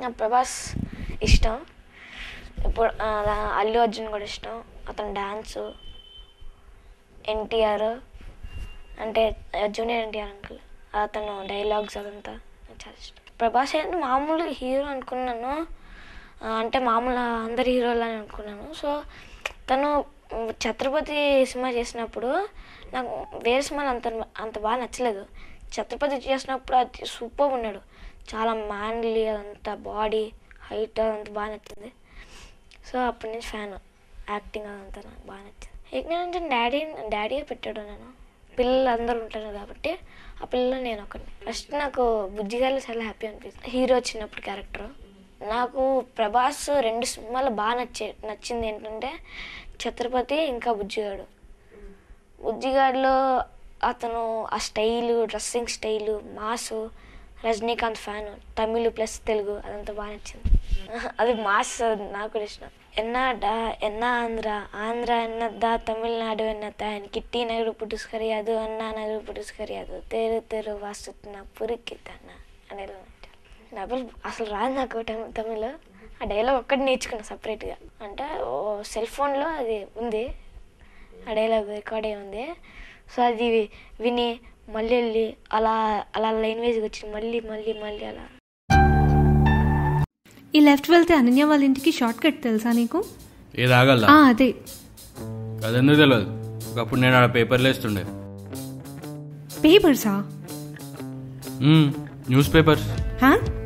నాకు ప్రభాస్ ఇష్టం ఇప్పుడు ఆ, అలా అల్లు అర్జున్ కూడా ఇష్టం అతని డ్యాన్స్ ఎన్టీఆర్ అంటే జూనియర్ ఎన్టీఆర్ అంకుల్ అతను డైలాగ్స్ అదంతా నాకు చాలా ఇష్టం ప్రభాస్ అంటే మామూలు హీరో అనుకున్నాను ఆ, అంటే మామూలు అందరి హీరోలని అనుకున్నాను సో తను ఉమ్, ఛత్రపతి సినిమా చేసినప్పుడు నాకు వేరే సినిమాలు అంత అంత బాగా నచ్చలేదు ఛత్రపతి చేసినప్పుడు అది సూపర్ ఉన్నాడు చాలా మ్యాన్లీ అదంతా బాడీ హైట్ అదంతా బాగా నచ్చింది సో అప్పటి నుంచి ఫ్యాన్ యాక్టింగ్ అదంతా నాకు బాగా నచ్చింది ఏంటంటే డాడీ డాడీ పెట్టాడు నేను పిల్లలు అందరూ ఉంటారు కాబట్టి ఆ పిల్లలు నేను ఒకటి ఫస్ట్ నాకు బుజ్జిగాలు చాలా హ్యాపీ అనిపిస్తుంది హీరో వచ్చినప్పుడు క్యారెక్టర్ నాకు ప్రభాస్ రెండు సినిమాలు బాగా నచ్చే నచ్చింది ఏంటంటే ఛత్రపతి ఇంకా బుజ్జిగాడు బుజ్జిగాడిలో అతను ఆ style dressing style mass Rajinikanth fan Tamil plus Telugu అదంతా బాగా నచ్చింది అది మాస్ అది నాకు కూడా ఇష్టం ఎన్నాడా ఎన్నా ఆంధ్ర ఆంధ్ర ఎన్నద్దా తమిళనాడు ఎన్నద్దా ఆయన కిట్టి నగరు పుట్టుస్కరియాదు అన్నా నగరు పుట్టుస్కరియాదు తేరు తేరు వాస్తున్న పురికిద్దన్న అని డబుల్ అసలు రాదు నాకు తమి- తమిళ్ ఆ డైలాగ్ ఒక్కటి నేర్చుకున్నా సపరేట్గా అంటే ఓ సెల్ ఫోన్లో అది ఉంది ఆ డైలాగ్ రికార్డ్ అయి ఉంది సో అది వి- విని మళ్ళీ వెళ్ళి అలా అలా లైన్ వేజ్కి వచ్చి మళ్ళీ మళ్ళీ మళ్ళీ అలా ఈ లెఫ్ట్ వెళ్తే అనన్య వాళ్ళ ఇంటికి షార్ట్ కట్ తెలుసా నీకు ఏది ఆగలదా ఆ, అదే అదెందుకు తెలియదు ఒకప్పుడు నేను ఆడ పేపర్లు వేస్తుండే పేపర్సా మ్మ్, న్యూస్ పేపర్స్ హా